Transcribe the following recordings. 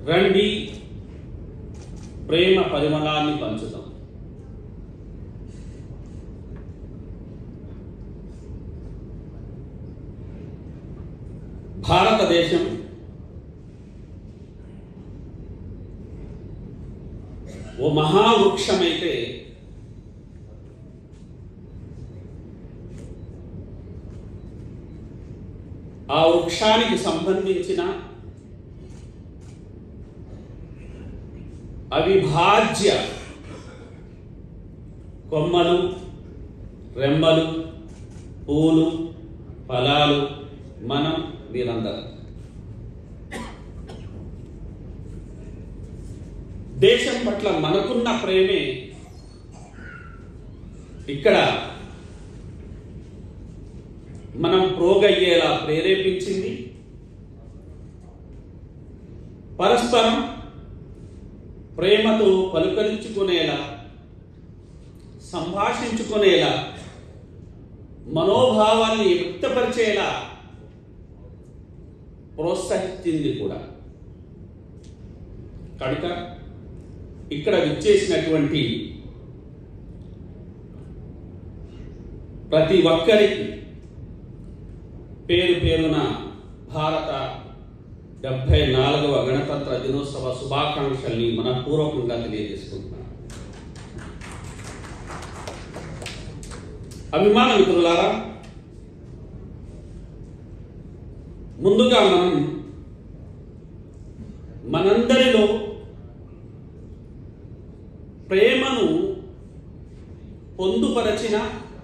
రండి ప్రేమ పరిమళాన్ని పంచుదాం భారతదేశం ఓ మహావృక్షమైతే ఆ వృక్షానికి సంబంధించిన అవిభాజ్య కొమ్మలు రెమ్మలు పూలు ఫలాలు మనం మీరందరం దేశం పట్ల మనకున్న ప్రేమే ఇక్కడ మనం ప్రోగయ్యేలా ప్రేరేపించింది పరస్పరం ప్రేమతో పలుకరించుకునేలా సంభాషించుకునేలా మనోభావాన్ని వ్యక్తపరిచేలా ప్రోత్సహించింది కూడా కనుక ఇక్కడ విచ్చేసినటువంటి ప్రతి ఒక్కరికి పేరు పేరున భారత డెబ్బై నాలుగవ గణతంత్ర దినోత్సవ శుభాకాంక్షల్ని మనపూర్వకంగా తెలియజేసుకుంటున్నాను అభిమాన మిత్రులారా ముందుగా మనం మనందరిలో ప్రేమను పొందుపరచిన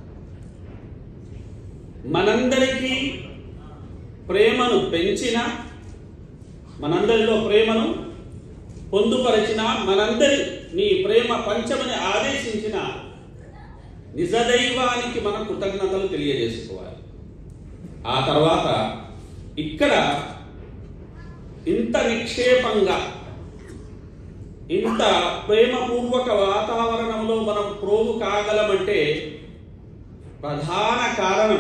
మనందరికీ ప్రేమను పెంచిన మనందరిలో ప్రేమను పొందుపరచిన మనందరి నీ ప్రేమ పంచమని ఆదేశించిన నిజదైవానికి మనం కృతజ్ఞతలు తెలియజేసుకోవాలి ఆ తర్వాత ఇక్కడ ఇంత నిక్షేపంగా ఇంత ప్రేమపూర్వక వాతావరణంలో మనం ప్రోగు కాగలమంటే ప్రధాన కారణం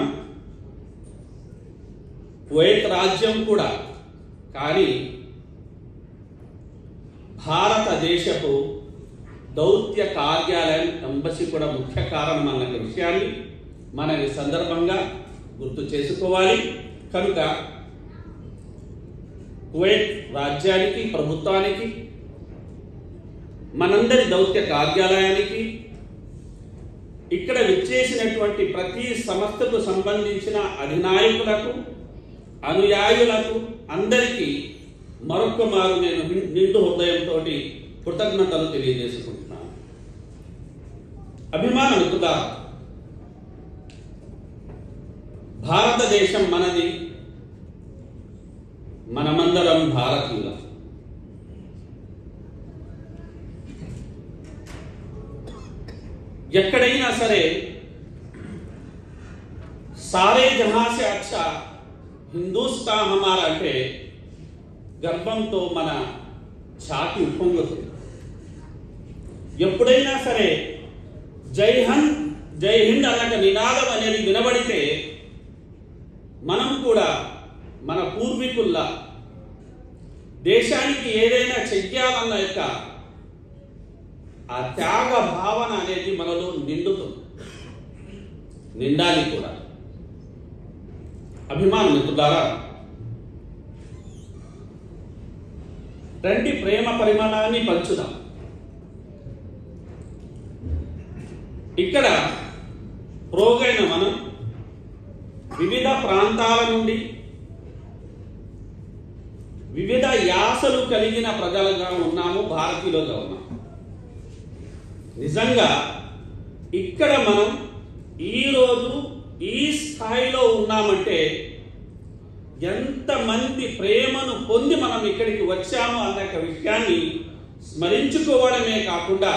కువైట్ రాజ్యం కూడా కానీ భారతదేశపు దౌత్య కార్యాలయం ఎంబసీ కూడా ముఖ్య కారణం అన్న విషయాన్ని మనం ఈ సందర్భంగా గుర్తు చేసుకోవాలి కనుక కువైట్ రాజ్యానికి ప్రభుత్వానికి మనందరి దౌత్య కార్యాలయానికి ఇక్కడ విచ్చేసినటువంటి ప్రతి సంస్థకు సంబంధించిన అధినాయకులకు అనుయాయులకు అందరికీ మరొక్క మారు నేను నిం- నిండు హృదయంతో కృతజ్ఞతలు తెలియజేసుకుంటున్నాను అభిమాన మిత్రుల భారతదేశం మనది మనమందరం భారతీయులం ఎక్కడైనా సరే సారే జహా సే అచ్చా హిందూస్తా హమారా అంటే గర్భంతో మన ఛాతి ఉప్పొంగుతుంది ఎప్పుడైనా సరే జై హింద్ జై హింద్ అన్నక నినాదం అనేది వినబడితే మనం కూడా మన పూర్వీకుల్లా దేశానికి ఏదైనా చెయ్యాలన్న యొక్క ఆ త్యాగ భావన అనేది మనలో నిండుతుంది నిండాలి కూడా అభిమాన మిత్రులారా రండి ప్రేమ పరిమాణాన్ని పంచుదాం ఇక్కడ ప్రోగైన మనం వివిధ ప్రాంతాల నుండి వివిధ యాసలు కలిగిన ప్రజలుగా ఉన్నాము భారతీయులుగా ఉన్నాము నిజంగా ఇక్కడ మనం ఈరోజు ఈ స్థాయిలో ఉన్నామంటే ఎంతమంది ప్రేమను పొంది మనం ఇక్కడికి వచ్చాము అన్న యొక్క విషయాన్ని స్మరించుకోవడమే కాకుండా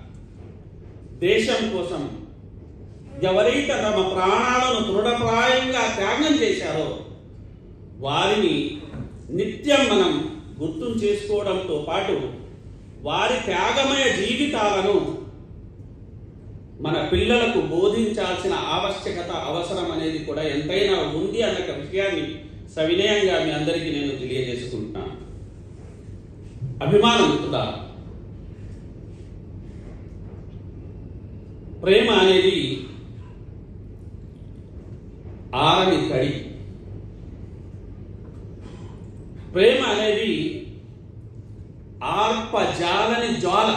దేశం కోసం ఎవరైతే తమ ప్రాణాలను దృఢప్రాయంగా త్యాగం చేశారో వారిని నిత్యం మనం గుర్తు చేసుకోవడంతో పాటు వారి త్యాగమయ జీవితాలను మన పిల్లలకు బోధించాల్సిన ఆవశ్యకత అవసరం అనేది కూడా ఎంతైనా ఉంది అన్న విషయాన్ని సవినయంగా మీ అందరికీ నేను తెలియజేసుకుంటున్నాను అభిమానమిత్రుడా ప్రేమ అనేది ఆరని తడి ప్రేమ అనేది ఆర్పజాలని జ్వాల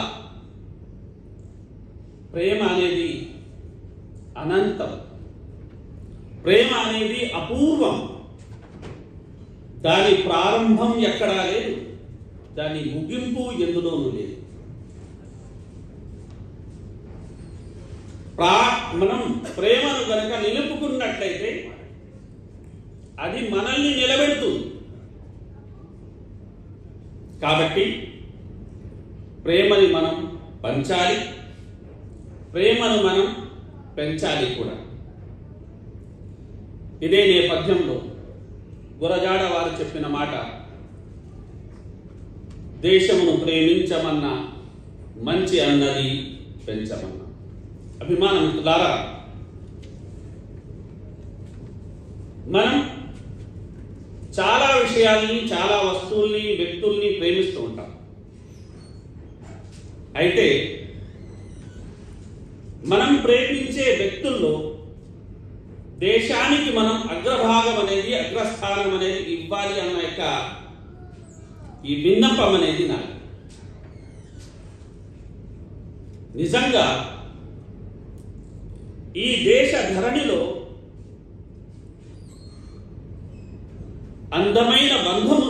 ప్రేమ అనేది అనంతం ప్రేమ అనేది అపూర్వం దాని ప్రారంభం ఎక్కడా లేదు దాని ముగింపు ఎందులోనూ లేదు ప్రా మనం ప్రేమను కనుక నిలుపుకున్నట్లయితే అది మనల్ని నిలబెడుతుంది కాబట్టి ప్రేమని మనం పంచాలి ప్రేమను మనం పెంచాలి కూడా ఇదే నేపథ్యంలో గురజాడ వారు చెప్పిన మాట దేశమును ప్రేమించమన్న మంచి అన్నది పెంచమన్న అభిమానమిత్రులారా మనం చాలా విషయాల్ని చాలా వస్తువుల్ని వ్యక్తుల్ని ప్రేమిస్తూ ఉంటాం అయితే మనం ప్రేమించే వ్యక్తుల్లో దేశానికి మనం అగ్రభాగం అనేది అగ్రస్థానం అనేది ఇవ్వాలి అన్న యొక్క ఈ విన్నపం అనేది నాకు నిజంగా ఈ దేశ ధరణిలో అందమైన బంధము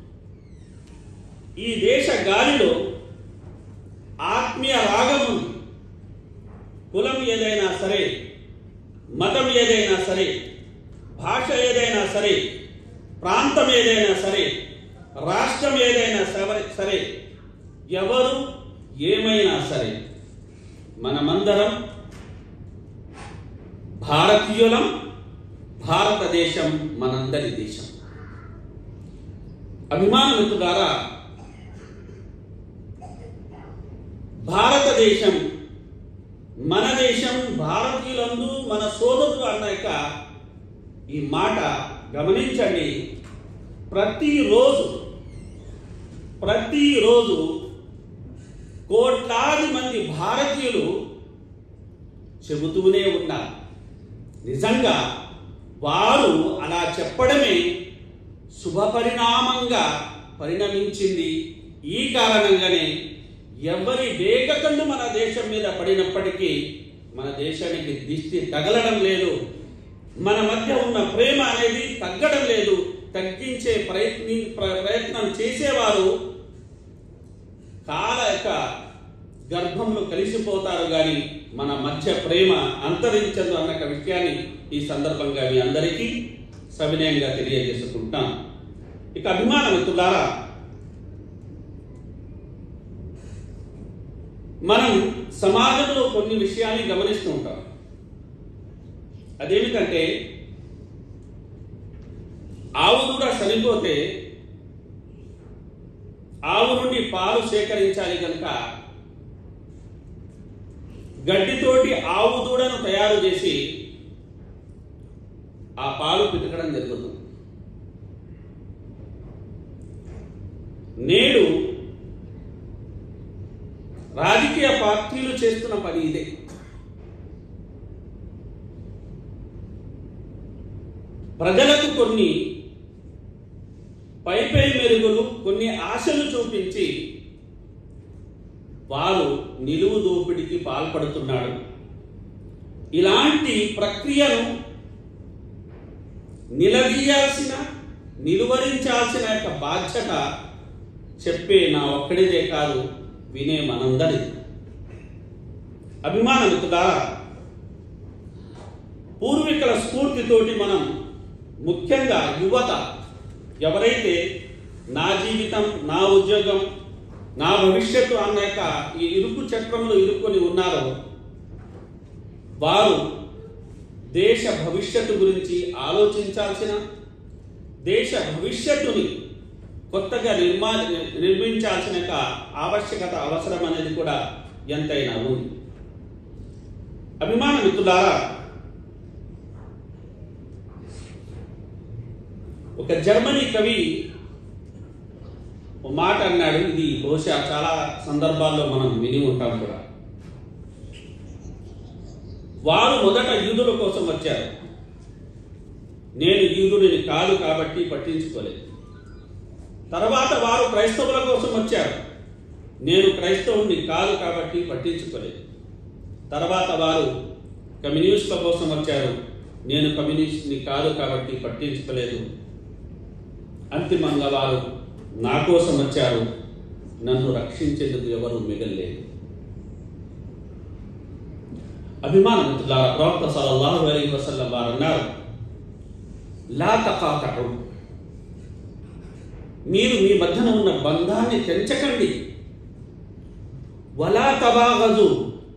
ఈ దేశ గాలిలో ఆత్మీయ రాగము కులం ఏదైనా సరే మతం ఏదైనా సరే భాష ఏదైనా సరే ప్రాంతం ఏదైనా సరే రాష్ట్రం ఏదైనా సరే సరే ఎవరు ఏమైనా సరే మనమందరం భారతీయులం భారతదేశం మనందరి దేశం అభిమానమిత్రులారా భారతదేశం మన దేశం భారతీయులందు మన సోదరులు అన్న యొక్క ఈ మాట గమనించండి ప్రతిరోజు ప్రతిరోజు కోట్లాది మంది భారతీయులు చెబుతూనే ఉన్నారు నిజంగా వారు అలా చెప్పడమే శుభపరిణామంగా పరిణమించింది ఈ కారణంగానే ఎవరి వేగకళ్ళు మన దేశం మీద పడినప్పటికీ మన దేశానికి దిష్టి తగలడం లేదు మన మధ్య ఉన్న ప్రేమ అనేది తగ్గడం లేదు తగ్గించే ప్రయత్ని ప్ర- ప్రయత్నం చేసేవారు కాల యొక్క గర్భంలో కలిసిపోతారు కానీ మన మధ్య ప్రేమ అంతరించదు అన్న ఒక విషయాన్ని ఈ సందర్భంగా మీ అందరికీ సవినయంగా తెలియజేసుకుంటాం ఇక అభిమాన మిత్రులారా మనం సమాజంలో కొన్ని విషయాన్ని గమనిస్తూ ఉంటాం అదేమిటంటే ఆవు దూడ చనిపోతే ఆవు నుండి పాలు సేకరించాలి కనుక గడ్డితోటి ఆవు దూడను తయారు చేసి ఆ పాలు పితకడం జరుగుతుంది నేడు రాజకీయ పార్టీలు చేస్తున్న పని ఇదే ప్రజలకు కొన్ని పై పై మెరుగులు కొన్ని ఆశలు చూపించి వారు నిలువు దోపిడికి పాల్పడుతున్నాడు ఇలాంటి ప్రక్రియను నిలదీయాల్సిన నిలువరించాల్సిన యొక్క బాధ్యత చెప్పే నా ఒక్కడిదే కాదు వినే మనందరిది అభిమాన మిత్రులారా పూర్వీకుల స్ఫూర్తితోటి మనం ముఖ్యంగా యువత ఎవరైతే నా జీవితం నా ఉద్యోగం నా భవిష్యత్తు అన్న యొక్క ఈ ఇరుకు చక్రంలో ఇరుక్కొని ఉన్నారో వారు దేశ భవిష్యత్తు గురించి ఆలోచించాల్సిన దేశ భవిష్యత్తుని కొత్తగా నిర్మా నిర్మించాల్సిన యొక్క ఆవశ్యకత అవసరం అనేది కూడా ఎంతైనా ఉంది అభిమాన మిత్రులారా ఒక జర్మనీ కవి ఒక మాట అన్నాడు ఇది బహుశా చాలా సందర్భాల్లో మనం విని ఉంటాం కూడా వారు మొదట యూదుల కోసం వచ్చారు నేను యూదుడిని కాదు కాబట్టి పట్టించుకోలేదు తర్వాత వారు క్రైస్తవుల కోసం వచ్చారు నేను క్రైస్తవుని కాదు కాబట్టి పట్టించుకోలేదు తర్వాత వారు కమ్యూనిస్టుల కోసం వచ్చారు నేను కమ్యూనిస్ట్ని కాదు కాబట్టి పట్టించుకోలేదు అంతిమంగా వారు నా కోసం వచ్చారు నన్ను రక్షించేందుకు ఎవరు మిగల్లేదు అభిమాన మిత్రులారా ప్రవక్త సల్లల్లాహు అలైహి వసల్లం వారు అన్నారు లా తకాతడు మీరు మీ మధ్యన ఉన్న బంధాన్ని తెంచకండి వలా తబాగజు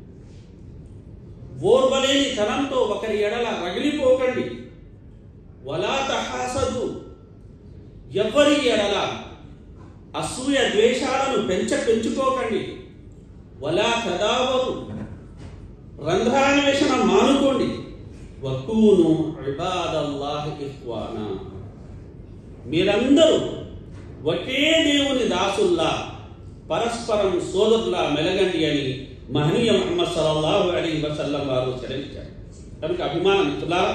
ఓర్వలేని తనంతో ఒకరి ఎడల రగిలిపోకండి వలా తహాసదు ఎవరి ఎడల అసూయ ద్వేషాలను పెంచ పెంచుకోకండి వలా కదావరు రంధ్రాన్వేషణ మానుకోండి వకూను ఇబాదల్లాహి ఇఖ్వానా మీరందరూ ఒకే దేవుని దాసుల్లా పరస్పరం సోదరులా మెలగండి అని మహనీయ ముహమ్మద్ సల్లల్లాహు అలైహి వసల్లం వారు సెలవిచ్చారు కనుక అభిమాన మిత్రులారా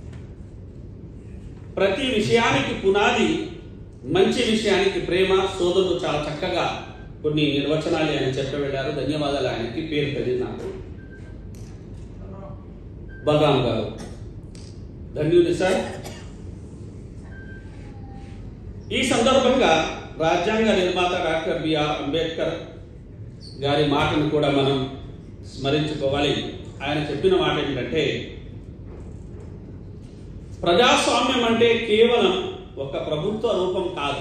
ప్రతి విషయానికి పునాది మంచి విషయానికి ప్రేమ సోదరులు చాలా చక్కగా కొన్ని నిర్వచనాలు ఆయన చెప్ప వెళ్ళారు ధన్యవాదాలు ఆయనకి పేరు తెలియదు నాకు బలరాం గారు ధన్యుని సార్ ఈ సందర్భంగా రాజ్యాంగ నిర్మాత డాక్టర్ బిఆర్ అంబేద్కర్ గారి మాటను కూడా మనం స్మరించుకోవాలి ఆయన చెప్పిన మాట ఏంటంటే ప్రజాస్వామ్యం అంటే కేవలం ఒక ప్రభుత్వ రూపం కాదు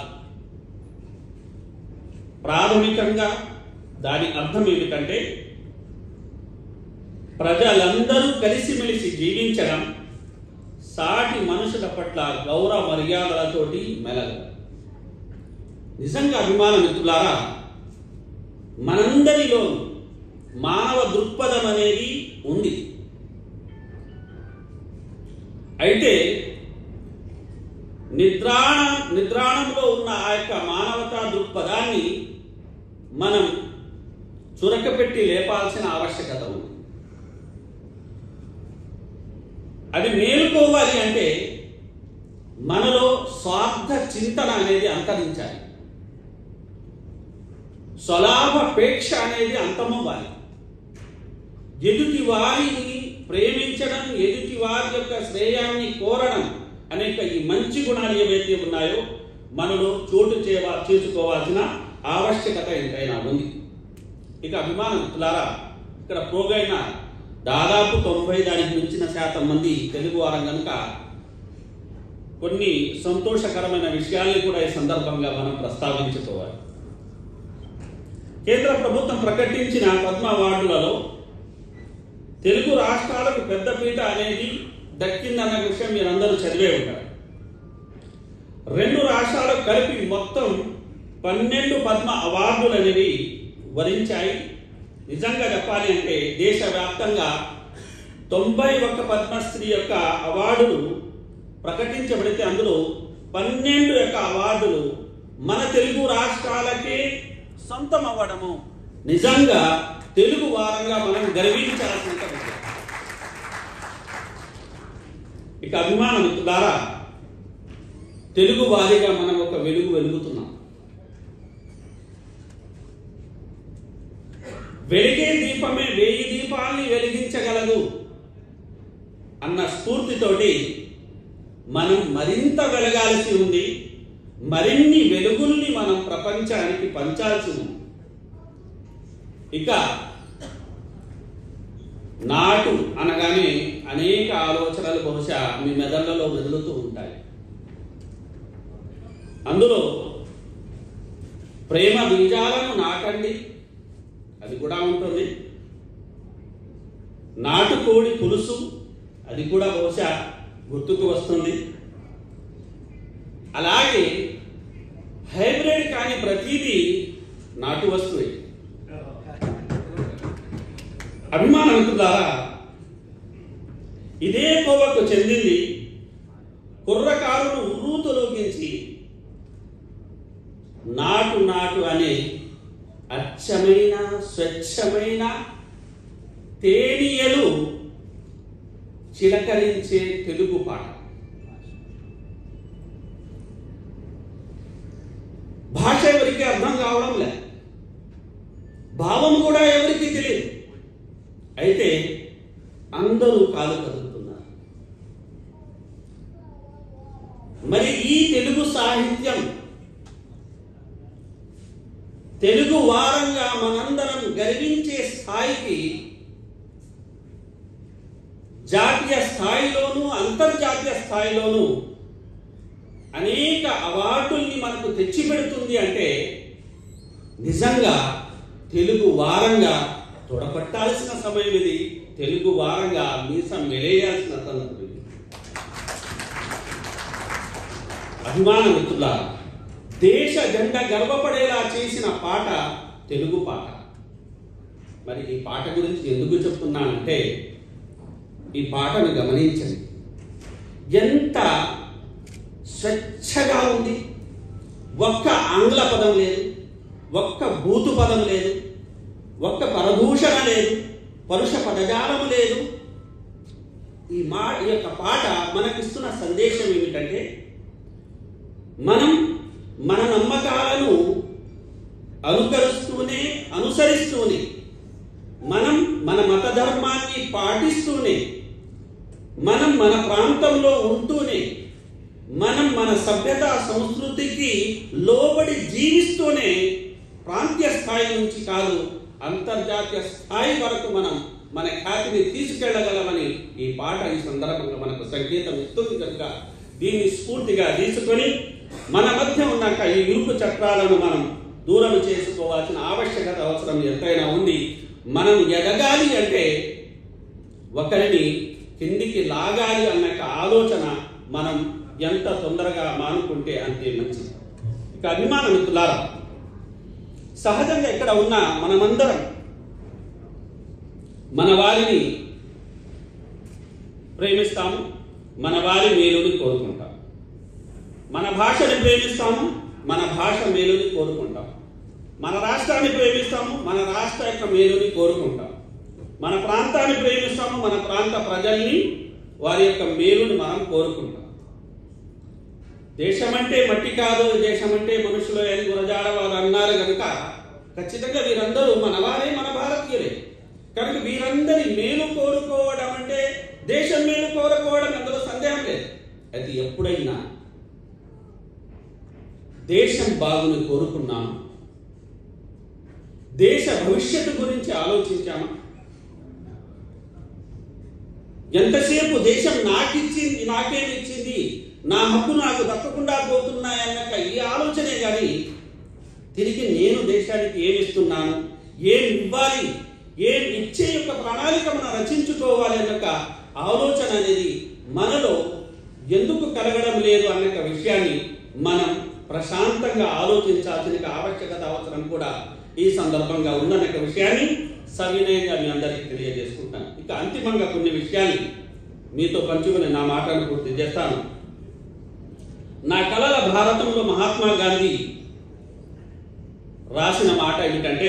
ప్రాథమికంగా దాని అర్థం ఏమిటంటే ప్రజలందరూ కలిసిమెలిసి జీవించడం సాటి మనుషుల పట్ల గౌరవ మర్యాదలతోటి మెలగడం నిజంగా అభిమాన మిత్రులారా మనందరిలో మానవ దృక్పథం అనేది ఉంది అయితే నిద్రాణ నిద్రాణంలో ఉన్న ఆ యొక్క మానవతా దృక్పథాన్ని మనం చురకపెట్టి లేపాల్సిన ఆవశ్యకత ఉంది అది మేలుకోవాలి అంటే మనలో స్వార్థ చింతన అనేది అంతరించాలి స్వలాభపేక్ష అనేది అంతమవ్వాలి ఎదుటి వారిని ప్రేమించడం ఎదుటి వారి యొక్క శ్రేయాన్ని కోరడం అనేక ఈ మంచి గుణాలు ఏవైతే ఉన్నాయో మనలో చోటు చేయవా చేసుకోవాల్సిన ఆవశ్యకత ఎంతైనా ఉంది ఇక అభిమాన మిత్రులారా ఇక్కడ పోగైన దాదాపు తొంభై దానికి మించిన శాతం మంది తెలుగు వారం కనుక కొన్ని సంతోషకరమైన విషయాల్ని కూడా ఈ సందర్భంగా మనం ప్రస్తావించుకోవాలి కేంద్ర ప్రభుత్వం ప్రకటించిన పద్మ అవార్డులలో తెలుగు రాష్ట్రాలకు పెద్దపీట అనేది దక్కిందన్న విషయం మీరందరూ చదివే ఉంటారు రెండు రాష్ట్రాలకు కలిపి మొత్తం పన్నెండు పద్మ అవార్డులు అనేవి వరించాయి నిజంగా చెప్పాలి అంటే దేశవ్యాప్తంగా తొంభై ఒక్క పద్మశ్రీ యొక్క అవార్డులు ప్రకటించబడితే అందులో పన్నెండు యొక్క అవార్డులు మన తెలుగు రాష్ట్రాలకే సొంతం అవ్వడము నిజంగా తెలుగు వారంగా మనం గర్వించాల్సిన విషయం ఇక అభిమాన మిత్రులారా తెలుగు వారిగా మనం ఒక వెలుగు వెలుగుతున్నాం వెలిగే దీపమే వేయి దీపాల్ని వెలిగించగలదు అన్న స్ఫూర్తితోటి మనం మరింత వెలగాల్సి ఉంది మరిన్ని వెలుగుల్ని మనం ప్రపంచానికి పంచాల్సి ఉంది ఇక నాటు అనగానే అనేక ఆలోచనలు బహుశా మీ మెదళ్లలో మెదులుతూ ఉంటాయి అందులో ప్రేమ బీజాలను నాటండి అది కూడా ఉంటుంది నాటుకోడి పులుసు అది కూడా బహుశా గుర్తుకు వస్తుంది అలాగే హైబ్రిడ్ కాని ప్రతిదీ నాటు వస్తువే అభిమాన మిత్రులారా ఇదే కోవకు చెందింది కుర్రకారును ఉర్రూ తొలగించి నాటు నాటు అనే అచ్చమైన స్వచ్ఛమైన తేనియలు చిలకరించే తెలుగు పాట భాష ఎవరికి అర్థం కావడం లే భావం కూడా ఎవరికి తెలియదు అయితే అందరూ కాలు కదులుతున్నారు మరి ఈ తెలుగు సాహిత్యం తెలుగు వారంగా మనందరం గర్వించే స్థాయికి జాతీయ స్థాయిలోనూ అంతర్జాతీయ స్థాయిలోనూ అనేక అవార్డుల్ని మనకు తెచ్చిపెడుతుంది అంటే నిజంగా తెలుగు వారంగా తొడపట్టాల్సిన సమయం ఇది తెలుగు వారంగా మీసం మెలేయాల్సిన సందర్భం ఇది అభిమాన మిత్రుల దేశ జెండా గర్వపడేలా చేసిన పాట తెలుగు పాట మరి ఈ పాట గురించి ఎందుకు చెప్తున్నానంటే ఈ పాటను గమనించండి ఎంత స్వచ్ఛగా ఉంది ఒక్క ఆంగ్ల పదం లేదు ఒక్క బూతు పదం లేదు ఒక్క పరదూషణ లేదు పరుష పదజాలం లేదు ఈ మా ఈ యొక్క పాట మనకిస్తున్న సందేశం ఏమిటంటే మనం మన నమ్మకాలను అనుకరిస్తూనే అనుసరిస్తూనే మనం మన మత ధర్మాన్ని పాటిస్తూనే మనం మన ప్రాంతంలో ఉంటూనే మనం మన సభ్యత సంస్కృతికి లోబడి జీవిస్తూనే ప్రాంతీయ స్థాయి నుంచి కాదు అంతర్జాతీయ స్థాయి వరకు మనం మన ఖ్యాతిని తీసుకెళ్లగలమని ఈ పాట ఈ సందర్భంగా మనకు సంకేతం ఇస్తుంది కనుక దీన్ని స్ఫూర్తిగా తీసుకొని మన మధ్య ఉన్నాక ఈ ఇరుకు చక్రాలను మనం దూరం చేసుకోవాల్సిన ఆవశ్యకత అవసరం ఎంతైనా ఉంది మనం ఎదగాలి అంటే ఒకరిని కిందికి లాగాలి అన్న ఆలోచన మనం ఎంత తొందరగా మానుకుంటే అంతే మంచిది ఇక అభిమాన మిత్రులారా సహజంగా ఇక్కడ ఉన్న మనమందరం మన వారిని ప్రేమిస్తాము మన వారి మేలుని కోరుకుంటాం మన భాషని ప్రేమిస్తాము మన భాష మేలుని కోరుకుంటాం మన రాష్ట్రాన్ని ప్రేమిస్తాము మన రాష్ట్ర యొక్క మేలుని కోరుకుంటాం మన ప్రాంతాన్ని ప్రేమిస్తాము మన ప్రాంత ప్రజల్ని వారి యొక్క మేలుని మనం కోరుకుంటాం దేశమంటే మట్టి కాదు దేశమంటే మనుషులు అని గురజాడ వారు అన్నారు కనుక ఖచ్చితంగా వీరందరూ మన వారే మన భారతీయులే కనుక వీరందరి మేలు కోరుకోవడం అంటే దేశం మేలు కోరుకోవడం అందులో సందేహం లేదు అది ఎప్పుడైనా దేశం బాగుని కోరుకున్నాము దేశ భవిష్యత్తు గురించి ఆలోచించామా ఎంతసేపు దేశం నాకిచ్చింది నాకేమిచ్చింది నా హక్కు నాకు దక్కకుండా పోతున్నాయన్నక ఈ ఆలోచనే కానీ తిరిగి నేను దేశానికి ఏమి ఇస్తున్నాను ఏం ఇవ్వాలి ఏం ఇచ్చే యొక్క ప్రణాళిక మనం రచించుకోవాలి అన్నక ఆలోచన అనేది మనలో ఎందుకు కలగడం లేదు అన్న విషయాన్ని మనం ప్రశాంతంగా ఆలోచించాల్సిన ఆవశ్యకత అవసరం కూడా ఈ సందర్భంగా ఉందన్న విషయాన్ని సవినయంగా మీ అందరికీ తెలియజేసుకుంటాను ఇక అంతిమంగా కొన్ని విషయాలు మీతో పంచుకుని నా మాటను పూర్తి చేస్తాను నా కళల భారతంలో మహాత్మా గాంధీ రాసిన మాట ఏమిటంటే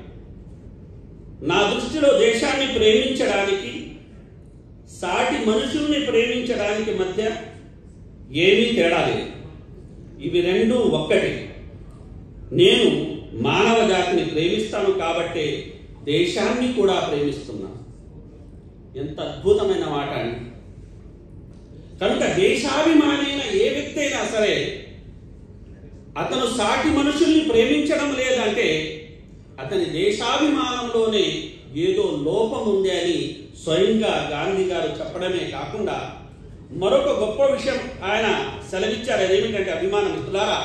నా దృష్టిలో దేశాన్ని ప్రేమించడానికి సాటి మనుషుల్ని ప్రేమించడానికి మధ్య ఏమీ తేడా లేదు ఇవి రెండు ఒక్కటే నేను మానవ జాతిని ప్రేమిస్తాను కాబట్టే దేశాన్ని కూడా ప్రేమిస్తున్నాను ఎంత అద్భుతమైన మాట అండి కనుక దేశాభిమానైన ఏ వ్యక్తి అయినా సరే అతను సాటి మనుషుల్ని ప్రేమించడం లేదంటే అతని దేశాభిమానంలోనే ఏదో లోపం ఉంది అని స్వయంగా గాంధీ గారు చెప్పడమే కాకుండా మరొక గొప్ప విషయం ఆయన సెలవిచ్చారు అదేమిటంటే అభిమాన మిత్రులారా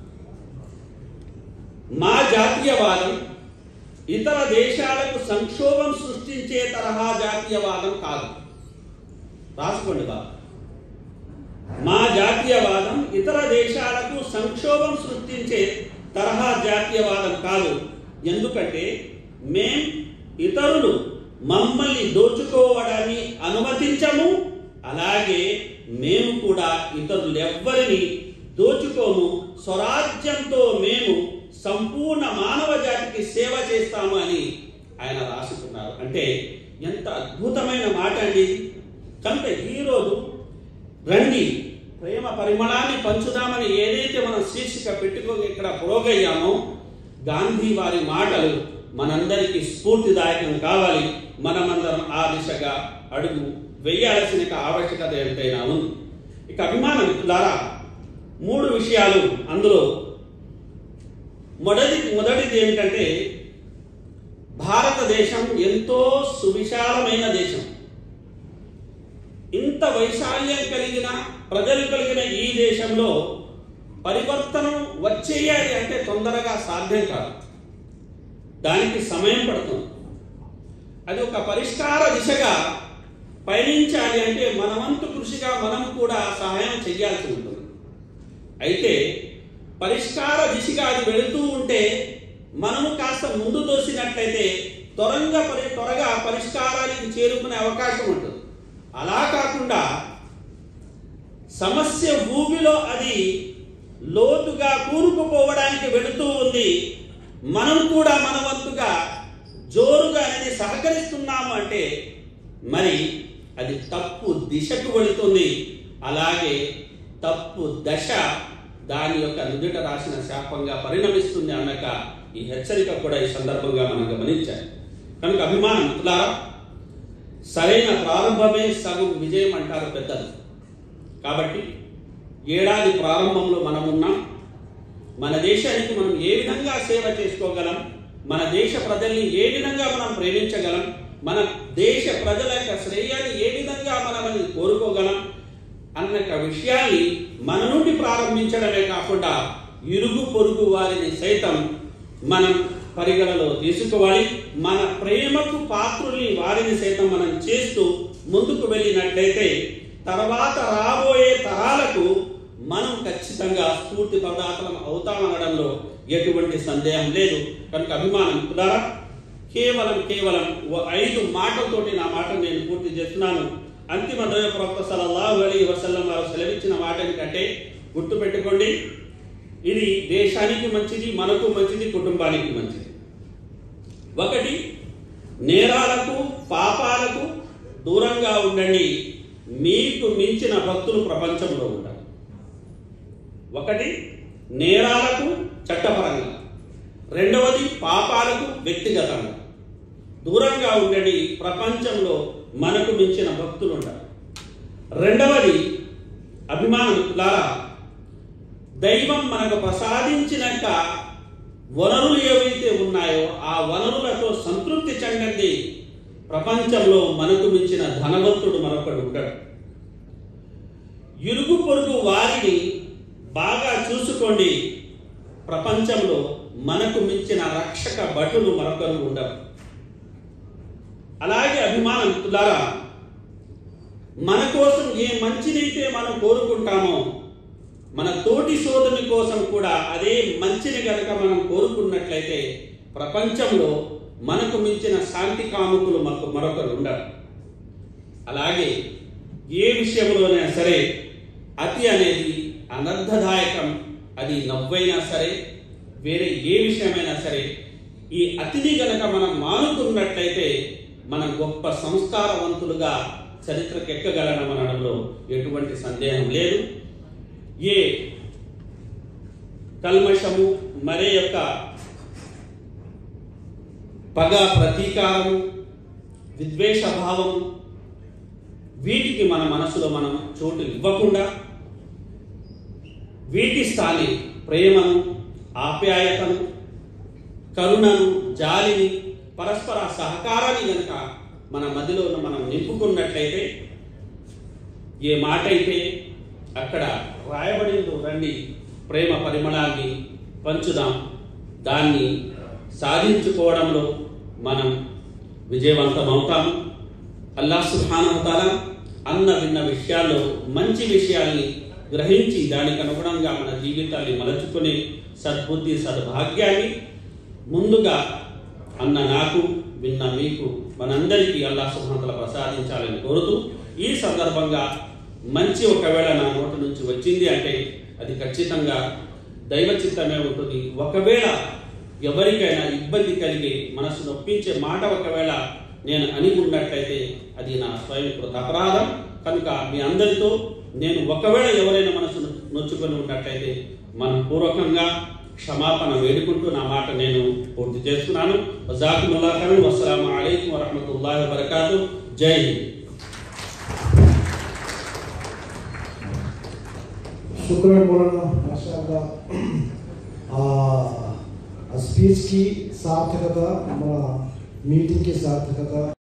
మా జాతీయవాదం ఇతర దేశాలకు సంక్షోభం సృష్టించే తరహా జాతీయవాదం కాదు రాసుకోండి బాబు మా జాతీయవాదం ఇతర దేశాలకు సంక్షోభం సృష్టించే తరహా జాతీయవాదం కాదు ఎందుకంటే మేం ఇతరులు మమ్మల్ని దోచుకోవడాన్ని అనుమతించము అలాగే మేము కూడా ఇతరులు ఎవ్వరిని దోచుకోము స్వరాజ్యంతో మేము సంపూర్ణ మానవ జాతికి సేవ చేస్తాము అని ఆయన రాసుకున్నారు అంటే ఎంత అద్భుతమైన మాట అండి ఇది. కనుక ఈరోజు రండి ప్రేమ పరిమళాన్ని పంచుదామని ఏదైతే మనం శీర్షిక పెట్టుకొని ఇక్కడ పురోగయ్యామో గాంధీ వారి మాటలు మనందరికీ స్ఫూర్తిదాయకం కావాలి మనమందరం ఆ దిశగా అడుగు వేయాల్సిన ఆవశ్యకత ఎంతైనా ఉంది ఇక అభిమానం ద్వారా మూడు విషయాలు అందులో మొదటి మొదటిది ఏమిటంటే భారతదేశం ఎంతో సువిశాలమైన దేశం ఇంత వైశాల్యం కలిగిన ప్రజలు కలిగిన ఈ దేశంలో పరివర్తనం వచ్చేయాలి అంటే తొందరగా సాధ్యం కాదు దానికి సమయం పడుతుంది అది ఒక పరిష్కార దిశగా పయనించాలి అంటే మనవంతు కృషిగా మనం కూడా సహాయం చేయాల్సి ఉంటుంది అయితే పరిష్కార దిశగా అది వెళుతూ ఉంటే మనము కాస్త ముందు తోసినట్లయితే త్వరగా పరి త్వరగా పరిష్కారానికి చేరుకునే అవకాశం ఉంటుంది అలా కాకుండా సమస్య ఊబిలో అది లోతుగా కూరుకుపోవడానికి వెళుతూ ఉంది మనం కూడా మన వంతుగా జోరుగా అనేది సహకరిస్తున్నాము అంటే మరి అది తప్పు దిశకు వెళుతుంది అలాగే తప్పు దశ దాని యొక్క నుదుట రాసిన శాపంగా పరిణమిస్తుంది అన్నక ఈ హెచ్చరిక కూడా ఈ సందర్భంగా మనం గమనించాలి కనుక అభిమానం మిత్రులారా సరైన ప్రారంభమే సగం విజయం అంటారు పెద్దలు కాబట్టి ఏడాది ప్రారంభంలో మనం ఉన్నాం మన దేశానికి మనం ఏ విధంగా సేవ చేసుకోగలం మన దేశ ప్రజల్ని ఏ విధంగా మనం ప్రేమించగలం మన దేశ ప్రజల యొక్క శ్రేయాన్ని ఏ విధంగా మనం అది కోరుకోగలం అన్న యొక్క విషయాన్ని మన నుండి ప్రారంభించడమే కాకుండా ఇరుగు పొరుగు వారిని సైతం మనం పరిగణలో తీసుకోవాలి మన ప్రేమకు పాత్రుల్ని వారిని సైతం మనం చేస్తూ ముందుకు వెళ్ళినట్లయితే తర్వాత రాబోయే తరాలకు మనం ఖచ్చితంగా స్ఫూర్తి ప్రదాతలం అవుతామనడంలో ఎటువంటి సందేహం లేదు కనుక అభిమానం ద్వారా కేవలం కేవలం ఓ ఐదు మాటలతోటి నా మాట నేను పూర్తి చేస్తున్నాను అంతిమ దైవ ప్రవక్త సల్లల్లాహు అలైహి వసల్లం వారు సెలవిచ్చిన మాట ఏంటంటే గుర్తుపెట్టుకోండి ఇది దేశానికి మంచిది మనకు మంచిది కుటుంబానికి మంచిది ఒకటి నేరాలకు పాపాలకు దూరంగా ఉండండి మీకు మించిన భక్తులు ప్రపంచంలో ఉంటారు ఒకటి నేరాలకు చట్టపరంగా రెండవది పాపాలకు వ్యక్తిగతంగా దూరంగా ఉండండి ప్రపంచంలో మనకు మించిన భక్తులు ఉంటారు రెండవది అభిమానులారా దైవం మనకు ప్రసాదించినాక వనరులు ఏవైతే ఉన్నాయో ఆ వనరులతో సంతృప్తి చెందండి ప్రపంచంలో మనకు మించిన ధనవంతుడు మరొకడు ఉంటాడు ఇరుగు పొరుగు వారిని బాగా చూసుకోండి ప్రపంచంలో మనకు మించిన రక్షక భటులు మరొకరు ఉండరు అలాగే అభిమానం మిత్రులారా మన కోసం ఏ మంచినైతే మనం కోరుకుంటామో మన తోటి సోదరుని కోసం కూడా అదే మంచిని కనుక మనం కోరుకున్నట్లయితే ప్రపంచంలో మనకు మించిన శాంతి కాముకులు మనకు మరొకరు ఉండరు అలాగే ఏ విషయంలోనైనా సరే అతి అనేది అనర్థదాయకం అది నవ్వైనా సరే వేరే ఏ విషయమైనా సరే ఈ అతిని గనక మనం మానుకున్నట్లయితే మనం గొప్ప సంస్కారవంతులుగా చరిత్రకు ఎక్కగలనమనడంలో ఎటువంటి సందేహం లేదు ఏ కల్మషము మరే యొక్క పగ ప్రతీకారము విద్వేష భావము వీటికి మన మనసులో మనం చోటు ఇవ్వకుండా వీటి స్థాని ప్రేమను ఆప్యాయతను కరుణను జాలిని పరస్పర సహకారాన్ని కనుక మన మదిలో మనం నింపుకున్నట్లయితే ఏ మాట అయితే అక్కడ రాయబడిందో రండి ప్రేమ పరిమళాన్ని పంచుదాం దాన్ని సాధించుకోవడంలో మనం విజయవంతం అవుతాము అల్లా సుహానవతాల అన్న విన్న విషయాల్లో మంచి విషయాల్ని గ్రహించి దానికి అనుగుణంగా మన జీవితాన్ని మలచుకునే సద్బుద్ధి సద్భాగ్యాన్ని ముందుగా అన్న నాకు విన్న మీకు మనందరికీ అల్లా సుహానతల ప్రసాదించాలని కోరుతూ ఈ సందర్భంగా మంచి ఒకవేళ నా నోటి నుంచి వచ్చింది అంటే అది ఖచ్చితంగా దైవ చిత్తమే ఉంటుంది ఒకవేళ ఎవరికైనా ఇబ్బంది కలిగి మనసు నొప్పించే మాట ఒకవేళ నేను అని ఉన్నట్లయితే అది నా స్వయంకృత అపరాధం కనుక మీ అందరితో నేను ఒకవేళ ఎవరైనా మనసు నొచ్చుకొని ఉన్నట్లయితే మనం పూర్వకంగా క్షమాపణ వేడుకుంటూ నా మాట నేను పూర్తి చేస్తున్నాను వజాకుముల్లా ఖాన్ వస్సలాము అలైకుం వరహమతుల్లాహి వబర్కాతు జై హింద్ शुक्र मौलाना माशाल्लाह ఆ స్పీచ్ కి సార్థకత మన మీటింగ్ కి సార్థకత